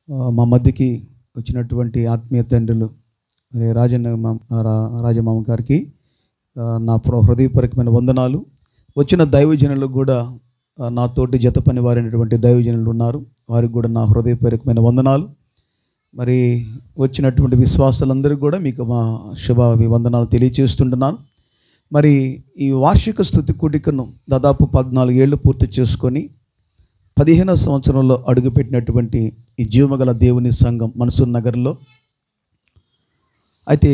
ఆ, మా మధ్యకి వచ్చినటువంటి ఆత్మీయ తండ్రులు మరి రాజన్న మామ రా- రాజమామ గారికి ఆ, నా ప్ర- హృదయపూర్వకమైన వందనాలు వచ్చిన దైవజనులకు కూడా ఆ, నాతోటి జత పని వారైనటువంటి దైవజనులు ఉన్నారు వారికి కూడా నా హృదయపూర్వకమైన వందనాలు మరి వచ్చినటువంటి విశ్వాసాలందరికీ కూడా మీకు మా శుభ వందనాలు తెలియచేస్తుంటున్నాను మరి ఈ వార్షిక స్థుతి కూడికను దాదాపు పద్నాలుగు ఏళ్ళు పూర్తి చేసుకొని పదిహేనవ సంవత్సరంలో అడుగుపెట్టినటువంటి ఈ జీవమగల దేవుని సంఘం మనసూర్ నగర్లో అయితే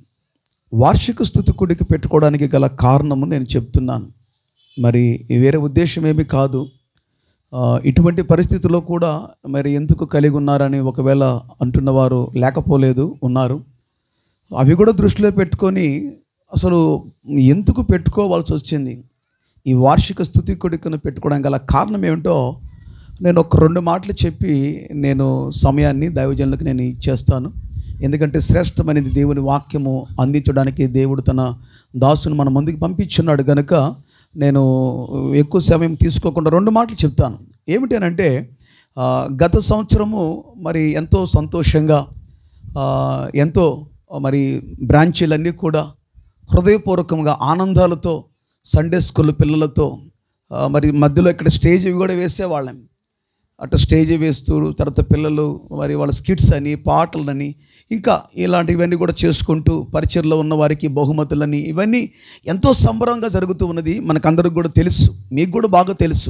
వార్షిక స్థుతి కూడిక పెట్టుకోవడానికి గల కారణము నేను చెప్తున్నాను మరి వేరే ఉద్దేశం ఏమీ కాదు ఆ, ఇటువంటి పరిస్థితుల్లో కూడా మరి ఎందుకు కలిగి ఉన్నారని ఒకవేళ అంటున్నవారు లేకపోలేదు ఉన్నారు అవి కూడా దృష్టిలో పెట్టుకొని అసలు ఎందుకు పెట్టుకోవాల్సి వచ్చింది ఈ వార్షిక స్థుతి కొడుకును పెట్టుకోవడానికి గల కారణం ఏమిటో నేను ఒక రెండు మాటలు చెప్పి నేను సమయాన్ని దైవజనులకు నేను ఇచ్చేస్తాను ఎందుకంటే శ్రేష్టమైనది దేవుని వాక్యము అందించడానికి దేవుడు తన దాసును మన ముందుకు పంపించున్నాడు కనుక నేను ఎక్కువ సమయం తీసుకోకుండా రెండు మాటలు చెప్తాను ఏమిటి అని అంటే ఆ, గత సంవత్సరము మరి ఎంతో సంతోషంగా ఆ, ఎంతో మరి బ్రాంచీలన్నీ కూడా హృదయపూర్వకంగా ఆనందాలతో సండే స్కూల్ పిల్లలతో ఆ, మరి మధ్యలో ఇక్కడ స్టేజ్ ఇవి కూడా వేసేవాళ్ళం అటు స్టేజ్ వేస్తూ తర్వాత పిల్లలు మరి వాళ్ళ స్కిట్స్ అని పాటలని ఇంకా ఇలాంటివన్నీ కూడా చేసుకుంటూ పరిచయలో ఉన్న వారికి బహుమతులని ఇవన్నీ ఎంతో సంబరంగా జరుగుతూ ఉన్నది మనకందరికి కూడా తెలుసు మీకు కూడా బాగా తెలుసు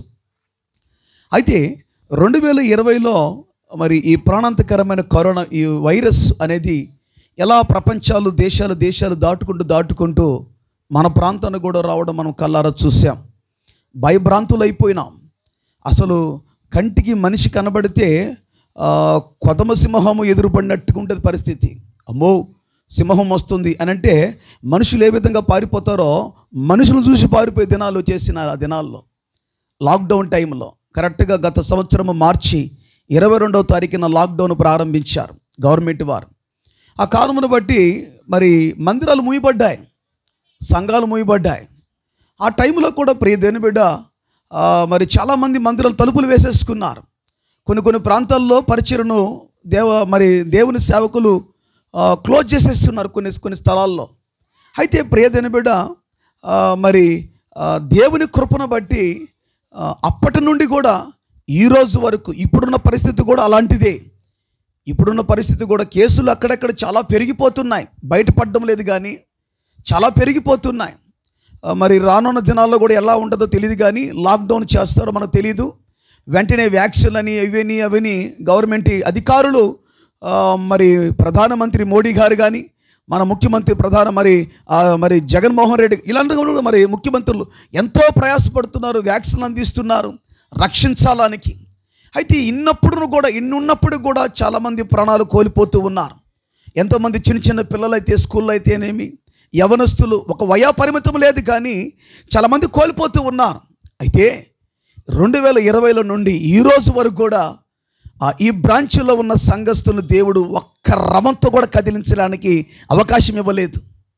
అయితే రెండు వేల ఇరవైలో మరి ఈ ప్రాణాంతకరమైన కరోనా ఈ వైరస్ అనేది ఎలా ప్రపంచాలు దేశాలు దేశాలు దాటుకుంటూ దాటుకుంటూ మన ప్రాంతాన్ని కూడా రావడం మనం కల్లారా చూసాం భయభ్రాంతులు అయిపోయినాం అసలు కంటికి మనిషి కనబడితే ఆ, కొదమ సింహము ఎదురుపడినట్టుగా ఉంటుంది పరిస్థితి అమ్మో సింహం వస్తుంది అని అంటే మనుషులు ఏ విధంగా పారిపోతారో మనుషులు చూసి పారిపోయే దినాలు చేసిన ఆ దినాల్లో లాక్డౌన్ టైంలో కరెక్ట్గా గత సంవత్సరం మార్చి ఇరవై రెండవ తారీఖున లాక్డౌన్ ప్రారంభించారు గవర్నమెంట్ వారు ఆ కారణమును బట్టి మరి మందిరాలు మూయబడ్డాయి సంఘాలు మూయబడ్డాయి ఆ టైంలో కూడా ప్రియ దేని బిడ్డ ఆ, మరి చాలామంది మందిరాలు తలుపులు వేసేసుకున్నారు కొన్ని కొన్ని ప్రాంతాల్లో పరిచయను దేవ మరి దేవుని సేవకులు ఆ, క్లోజ్ చేసేస్తున్నారు కొన్ని కొన్ని స్థలాల్లో అయితే ప్రియ దేని బిడ్డ ఆ, మరి ఆ, దేవుని కృపను బట్టి ఆ, అప్పటి నుండి కూడా ఈ రోజు వరకు ఇప్పుడున్న పరిస్థితి కూడా అలాంటిదే ఇప్పుడున్న పరిస్థితి కూడా కేసులు అక్కడక్కడ చాలా పెరిగిపోతున్నాయి బయటపడడం లేదు కానీ చాలా పెరిగిపోతున్నాయి ఆ, మరి రానున్న దినాల్లో కూడా ఎలా ఉంటుందో తెలియదు కానీ లాక్డౌన్ చేస్తారో మనకు తెలియదు వెంటనే వ్యాక్సిన్ అని ఇవని అవని గవర్నమెంట్ అధికారులు ఆ, మరి ప్రధానమంత్రి మోడీ గారు కానీ మన ముఖ్యమంత్రి ప్రధాన మరి ఆ, మరి జగన్మోహన్ రెడ్డి ఇలాంటి వాళ్ళు మరి ముఖ్యమంత్రులు ఎంతో ప్రయాసపడుతున్నారు వ్యాక్సిన్ అందిస్తున్నారు రక్షించాలానికి అయితే ఇన్నప్పుడు కూడా ఇన్నున్నప్పుడు కూడా చాలామంది ప్రాణాలు కోల్పోతూ ఉన్నారు ఎంతోమంది చిన్న చిన్న పిల్లలైతే స్కూల్లో అయితేనేమి యవనస్తులు ఒక వయా పరిమితం లేదు కానీ చాలామంది కోల్పోతూ ఉన్నారు అయితే రెండు వేల ఇరవైలో నుండి ఈ రోజు వరకు కూడా ఆ ఈ బ్రాంచ్లో ఉన్న సంఘస్థులు దేవుడు ఒక్క రమంతో కూడా కదిలించడానికి అవకాశం ఇవ్వలేదు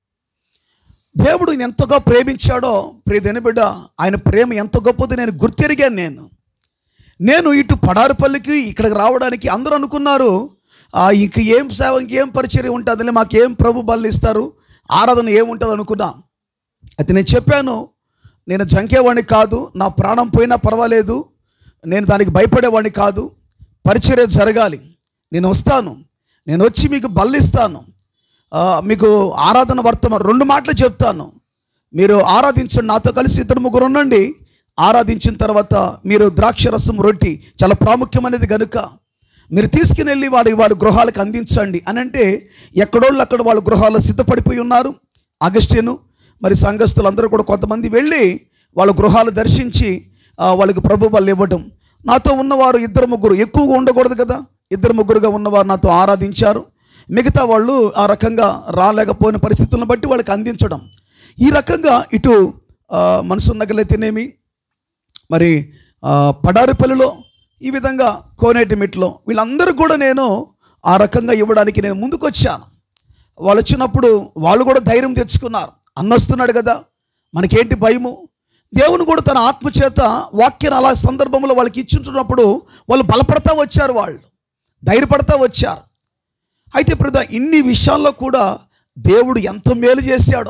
దేవుడు ఎంతగా ప్రేమించాడో ప్రియదని బిడ్డ ఆయన ప్రేమ ఎంత గొప్పదో నేను గుర్తెరిగాను నేను నేను ఇటు పడారుపల్లికి ఇక్కడికి రావడానికి అందరూ అనుకున్నారు "ఆ, ఇంక ఏం సేవ ఇంకేం పరిచర్య ఉంటుందిలే మాకేం ప్రభు బలు ఇస్తారు ఆరాధన ఏముంటుంది అనుకున్నా అయితే నేను చెప్పాను నేను జంకేవాడిని కాదు నా ప్రాణం పోయినా పర్వాలేదు నేను దానికి భయపడేవాడిని కాదు పరిచర్య జరగాలి నేను వస్తాను నేను వచ్చి మీకు బల్లిస్తాను ఆ, మీకు ఆరాధన వర్తమానం రెండు మాటలు చెప్తాను మీరు ఆరాధించండి నాతో కలిసి ఇద్దరు ముగ్గురు ఉండండి ఆరాధించిన తర్వాత మీరు ద్రాక్ష రసం రొట్టి చాలా ప్రాముఖ్యమైనది కనుక మీరు తీసుకుని వెళ్ళి వాడి వాడి గృహాలకు అందించండి అని అంటే ఎక్కడోళ్ళు అక్కడ వాళ్ళ గృహాల్లో సిద్ధపడిపోయి ఉన్నారు అగస్టిను మరి సంఘస్థులు అందరూ కూడా కొంతమంది వెళ్ళి వాళ్ళ గృహాలు దర్శించి ఆ, వాళ్ళకి ప్రభు వాళ్ళు ఇవ్వడం నాతో ఉన్నవారు ఇద్దరు ముగ్గురు ఎక్కువగా ఉండకూడదు కదా ఇద్దరు ముగ్గురుగా ఉన్నవారు నాతో ఆరాధించారు మిగతా వాళ్ళు ఆ రకంగా రాలేకపోయిన పరిస్థితులను బట్టి వాళ్ళకి అందించడం ఈ రకంగా ఇటు ఆ, మనసు నగలైతేనేమి మరి ఆ, పడారిపల్లిలో ఈ విధంగా కోనేటిమిట్లో వీళ్ళందరూ కూడా నేను ఆ రకంగా ఇవ్వడానికి నేను ముందుకొచ్చాను వాళ్ళు వచ్చినప్పుడు వాళ్ళు కూడా ధైర్యం తెచ్చుకున్నారు అన్నొస్తున్నాడు కదా మనకేంటి భయము దేవుని కూడా తన ఆత్మచేత వాక్యాన్ని అలా సందర్భంలో వాళ్ళకి ఇచ్చుంటున్నప్పుడు వాళ్ళు బలపడతా వచ్చారు వాళ్ళు ధైర్యపడతా వచ్చారు అయితే ప్రద ఇన్ని విషయాల్లో కూడా దేవుడు ఎంత మేలు చేశాడో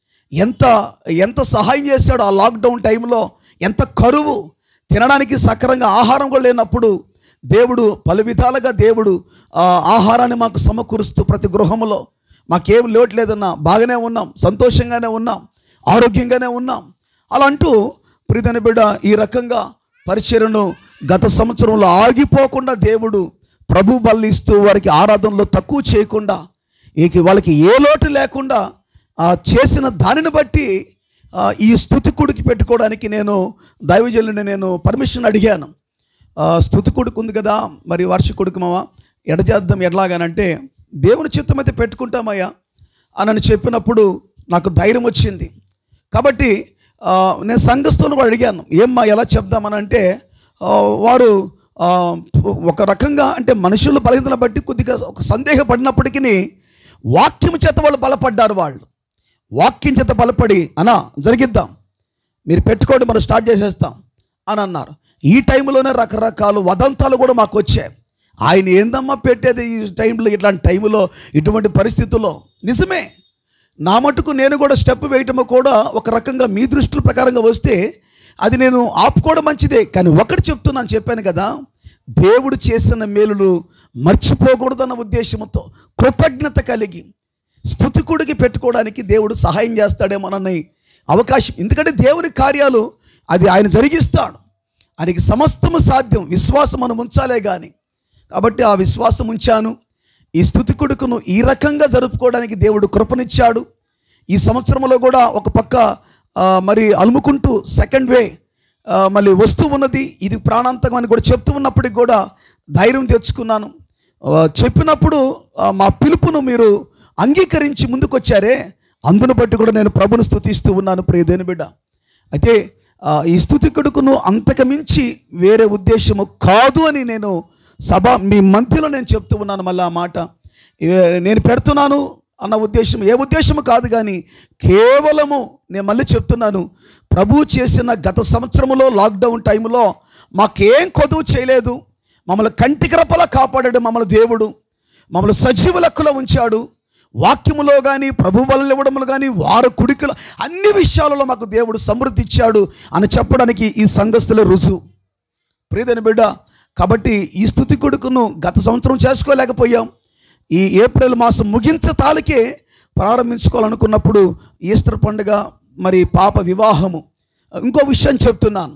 ఎంత ఎంత సహాయం చేశాడో ఆ లాక్డౌన్ టైంలో ఎంత కరువు తినడానికి సక్రంగా ఆహారం కూడా లేనప్పుడు దేవుడు పలు విధాలుగా దేవుడు ఆ, ఆహారాన్ని మాకు సమకూరుస్తూ ప్రతి గృహంలో మాకేం లోటు లేదన్నా బాగానే ఉన్నాం సంతోషంగానే ఉన్నాం ఆరోగ్యంగానే ఉన్నాం అలా అంటూ ప్రీతని బిడ్డ ఈ రకంగా పరిచయను గత సంవత్సరంలో ఆగిపోకుండా దేవుడు ప్రభు బల్లి ఇస్తూ వారికి ఆరాధనలో తక్కువ చేయకుండా ఇక వాళ్ళకి ఏ లోటు లేకుండా ఆ చేసిన దానిని బట్టి ఆ, ఈ స్థుతి కుడికి పెట్టుకోవడానికి నేను దైవజనుని నేను పర్మిషన్ అడిగాను ఆ, స్థుతి కొడుకు ఉంది కదా మరి వర్ష కొడుకు మామ ఎడ చేద్దాం ఎట్లాగానంటే దేవుని చిత్తం అయితే పెట్టుకుంటామయ్యా అని చెప్పినప్పుడు నాకు ధైర్యం వచ్చింది కాబట్టి ఆ, నేను సంఘస్థులను కూడా అడిగాను ఏమ్మా ఎలా చెప్దామని అంటే ఆ, వారు ఆ, ఒక రకంగా అంటే మనుషులు బలహీనతను బట్టి కొద్దిగా ఒక సందేహపడినప్పటికీ వాక్యం చేత వాళ్ళు బలపడ్డారు వాళ్ళు వాక్యం చేత బలపడి అనా జరిగిద్దాం మీరు పెట్టుకోండి మనం స్టార్ట్ చేసేస్తాం అని అన్నారు ఈ టైంలోనే రకరకాల వదంతాలు కూడా మాకు వచ్చాయి ఆయన ఏందమ్మా పెట్టేది ఈ టైంలో ఇట్లాంటి టైంలో ఇటువంటి పరిస్థితుల్లో నిజమే నా మటుకు నేను కూడా స్టెప్ వేయటము కూడా ఒక రకంగా మీ దృష్టిల ప్రకారంగా వస్తే అది నేను ఆపుకోవడం మంచిదే కానీ ఒకటి చెప్తున్నాను చెప్పాను కదా దేవుడు చేసిన మేలులు మర్చిపోకూడదన్న ఉద్దేశంతో కృతజ్ఞత కలిగి స్థుతికుడికి పెట్టుకోవడానికి దేవుడు సహాయం చేస్తాడేమోనన్న అవకాశం ఎందుకంటే దేవుని కార్యాలు అది ఆయన జరిగిస్తాడు ఆయనకి సమస్తము సాధ్యం విశ్వాసం మనం ఉంచాలే కానీ కాబట్టి ఆ విశ్వాసం ఉంచాను ఈ స్థుతి కొడుకును ఈ రకంగా జరుపుకోవడానికి దేవుడు కృపనిచ్చాడు ఈ సంవత్సరంలో కూడా ఒక పక్క ఆ, మరి అలుముకుంటూ సెకండ్ వే ఆ, మళ్ళీ వస్తూ ఉన్నది ఇది ప్రాణాంతకం అని కూడా చెప్తూ ఉన్నప్పటికి కూడా ధైర్యం తెచ్చుకున్నాను ఆ, చెప్పినప్పుడు ఆ, మా పిలుపును మీరు అంగీకరించి ముందుకొచ్చారే అందును బట్టి కూడా నేను ప్రభును స్థుతిస్తూ ఉన్నాను ప్రియదేని బిడ్డ అయితే ఆ, ఈ స్థుతి కొడుకును అంతకమించి వేరే ఉద్దేశము కాదు అని నేను సభ మీ మధ్యలో నేను చెప్తూ ఉన్నాను మళ్ళీ ఆ మాట ఏ- నేను పెడుతున్నాను అన్న ఉద్దేశం ఏ ఉద్దేశము కాదు కానీ కేవలము నేను మళ్ళీ చెప్తున్నాను ప్రభు చేసిన గత సంవత్సరంలో లాక్డౌన్ టైంలో మాకేం కొదువు చేయలేదు మమ్మల్ని కంటికి రెప్పలా కాపాడాడు మమ్మల్ని దేవుడు మమ్మల్ని సజీవ లెక్కలో ఉంచాడు వాక్యములో కానీ ప్రభు వల్ల ఇవ్వడములు కానీ వారు కుడికలు అన్ని విషయాలలో మాకు దేవుడు సమృద్ధి ఇచ్చాడు అని చెప్పడానికి ఈ సంఘస్థుల రుజువు ప్రియదని బిడ్డ కాబట్టి ఈ స్థుతి కొడుకును గత సంవత్సరం చేసుకోలేకపోయాం ఈ ఏప్రిల్ మాసం ముగించ తాలికే ప్రారంభించుకోవాలనుకున్నప్పుడు ఈస్టర్ పండుగ మరి పాప వివాహము ఇంకో విషయం చెప్తున్నాను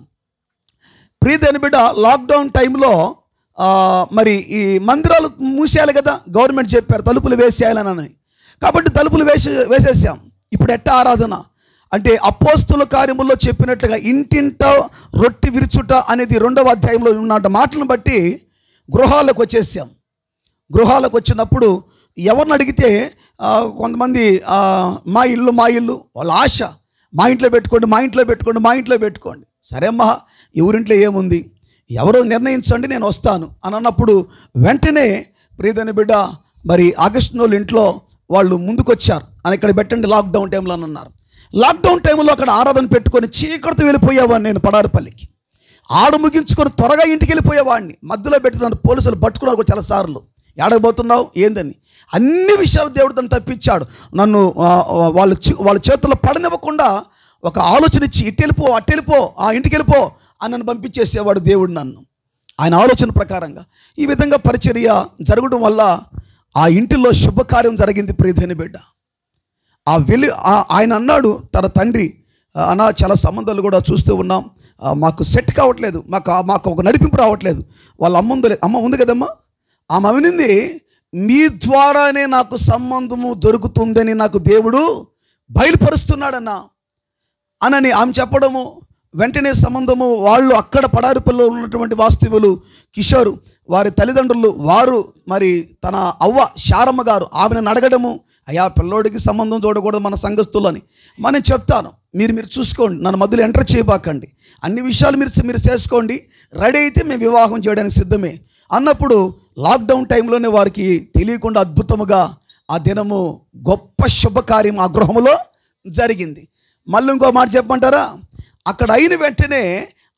ప్రియదని బిడ్డ లాక్డౌన్ టైంలో ఆ, మరి ఈ మందిరాలు మూసేయాలి కదా గవర్నమెంట్ చెప్పారు తలుపులు వేసేయాలని కాబట్టి తలుపులు వేసే వేసేసాం ఇప్పుడు ఎట్ట ఆరాధన అంటే అపోస్తుల కార్యముల్లో చెప్పినట్లుగా ఇంటింట రొట్టె విరుచుట అనేది రెండవ అధ్యాయంలో ఉన్న మాటలను బట్టి గృహాలకు వచ్చేసాం గృహాలకు వచ్చినప్పుడు ఎవరిని అడిగితే ఆ, కొంతమంది ఆ, మా ఇల్లు మా ఇల్లు వాళ్ళ ఆశ మా ఇంట్లో పెట్టుకోండి మా ఇంట్లో పెట్టుకోండి మా ఇంట్లో పెట్టుకోండి సరే అమ్మా ఎవరింట్లో ఏముంది ఎవరో నిర్ణయించండి నేను వస్తాను అని అన్నప్పుడు వెంటనే ప్రియదని బిడ్డ మరి ఆగస్టు వాళ్ళ ఇంట్లో వాళ్ళు ముందుకొచ్చారు అని ఇక్కడ పెట్టండి లాక్డౌన్ టైంలో అని అన్నారు లాక్డౌన్ టైంలో అక్కడ ఆరాధన పెట్టుకొని చీకటితో వెళ్ళిపోయేవాడిని నేను పడారిపల్లికి ఆడు ముగించుకొని త్వరగా ఇంటికి వెళ్ళిపోయేవాడిని మధ్యలో పెట్టుకున్నాను పోలీసులు పట్టుకున్నారు కూడా చాలాసార్లు ఏడకపోతున్నావు ఏందని అన్ని విషయాలు దేవుడు తను తప్పించాడు నన్ను ఆ, వాళ్ళ చే- వాళ్ళ చేతుల్లో పడనివ్వకుండా ఒక ఆలోచన ఇచ్చి ఇటు వెళ్ళిపో అటు వెళ్ళిపో ఆ ఇంటికి వెళ్ళిపో అని నన్ను పంపించేసేవాడు దేవుడు నన్ను ఆయన ఆలోచన ప్రకారంగా ఈ విధంగా పరిచర్య జరగడం వల్ల ఆ ఇంటిలో శుభకార్యం జరిగింది ప్రియధని బిడ్డ ఆ వెళ్ళి ఆ- ఆయన అన్నాడు తన తండ్రి "ఆ, అన్న చాలా సంబంధాలు కూడా చూస్తూ ఉన్నాం ఆ, మాకు సెట్ కావట్లేదు మాకు ఆ- మాకు ఒక నడిపింపు రావట్లేదు వాళ్ళ అమ్మ ఉంది అమ్మ ఉంది కదమ్మా ఆమె అవినింది మీ ద్వారానే నాకు సంబంధము దొరుకుతుందని నాకు దేవుడు బయలుపరుస్తున్నాడన్నా అనని ఆమె చెప్పడము వెంటనే సంబంధము వాళ్ళు అక్కడ పడారిపల్లిలో ఉన్నటువంటి వాస్తవులు కిషోర్ వారి తల్లిదండ్రులు వారు మరి తన అవ్వ శారమ్మ గారు ఆమెను అడగడము అయ్యా పిల్లోడికి సంబంధం చూడకూడదు మన సంఘస్థులని మనం చెప్తాను మీరు మీరు చూసుకోండి నన్ను మధ్యలో ఎంటర్ చేయబాకండి అన్ని విషయాలు మీరు మీరు చేసుకోండి రెడీ అయితే మేము వివాహం చేయడానికి సిద్ధమే అన్నప్పుడు లాక్డౌన్ టైంలోనే వారికి తెలియకుండా అద్భుతముగా ఆ దినము గొప్ప శుభకార్యం ఆ గృహములో జరిగింది మళ్ళీ ఇంకో మాట చెప్పమంటారా అక్కడ అయిన వెంటనే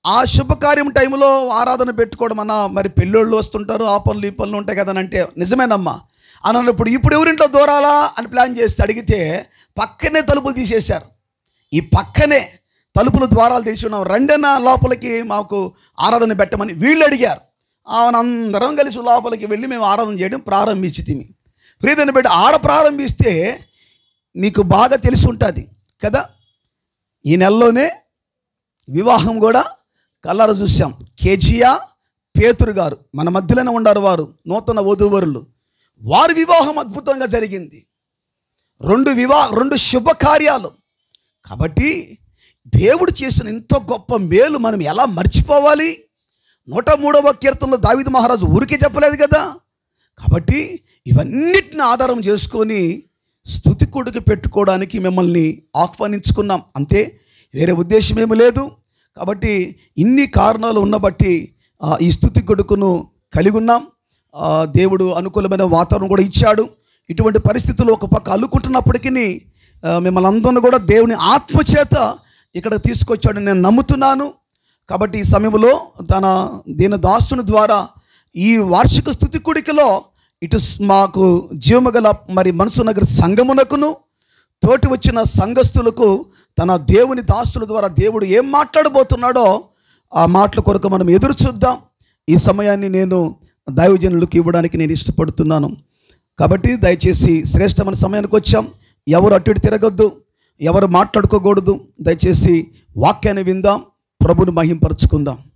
ఆ శుభకార్యం టైంలో ఆరాధన పెట్టుకోవడం అన్న మరి పెళ్ళోళ్ళు వస్తుంటారు ఆ పనులు ఈ పనులు ఉంటాయి కదా అని అంటే నిజమేనమ్మా అని అన్నప్పుడు ఇప్పుడు ఎవరింట్లో దూరాలా అని ప్లాన్ చేస్తే అడిగితే పక్కనే తలుపులు తీసేశారు ఈ పక్కనే తలుపుల ద్వారాలు తీసి ఉన్నాం రెండన లోపలికి మాకు ఆరాధన పెట్టమని వీళ్ళు అడిగారు ఆమెను అందరం కలిసి లోపలికి వెళ్ళి మేము ఆరాధన చేయడం ప్రారంభించి తిని ప్రీతిని పెట్టి ఆడ ప్రారంభిస్తే మీకు బాగా తెలిసి ఉంటుంది కదా ఈ నెలలోనే వివాహం కూడా కలర్ చూసాం కేజీయా పేతురు గారు మన మధ్యలోనే ఉండారు వారు నూతన వధూవరులు వారి వివాహం అద్భుతంగా జరిగింది రెండు వివాహ రెండు శుభకార్యాలు కాబట్టి దేవుడు చేసిన ఎంతో గొప్ప మేలు మనం ఎలా మర్చిపోవాలి నూట మూడవ కీర్తనలో దావిద మహారాజు ఊరికే చెప్పలేదు కదా కాబట్టి ఇవన్నిటిని ఆధారం చేసుకొని స్థుతి కొడుకు పెట్టుకోవడానికి మిమ్మల్ని ఆహ్వానించుకున్నాం అంతే వేరే ఉద్దేశం ఏమీ లేదు కాబట్టి ఇన్ని కారణాలు ఉన్నబట్టి ఆ, ఈ స్థుతి కొడుకును కలిగి ఉన్నాం ఆ, దేవుడు అనుకూలమైన వాతావరణం కూడా ఇచ్చాడు ఇటువంటి పరిస్థితులు ఒక పక్క అల్లుకుంటున్నప్పటికీ మిమ్మల్ని అందరిని కూడా దేవుని ఆత్మచేత ఇక్కడ తీసుకొచ్చాడని నేను నమ్ముతున్నాను కాబట్టి ఈ సమయంలో తన దీన దాసుని ద్వారా ఈ వార్షిక స్థుతి కుడికలో ఇటు స్- మాకు జీవమగల మరి మనసు నగర సంగమునకును తోటి వచ్చిన సంఘస్థులకు తన దేవుని దాసుల ద్వారా దేవుడు ఏం మాట్లాడబోతున్నాడో ఆ మాటల కొరకు మనం ఎదురు చూద్దాం ఈ సమయాన్ని నేను దైవజనులకు ఇవ్వడానికి నేను ఇష్టపడుతున్నాను కాబట్టి దయచేసి శ్రేష్టమైన సమయానికి వచ్చాం ఎవరు అటు ఇటు తిరగొద్దు ఎవరు మాట్లాడుకోకూడదు దయచేసి వాక్యాన్ని విందాం ప్రభుని మహింపరచుకుందాం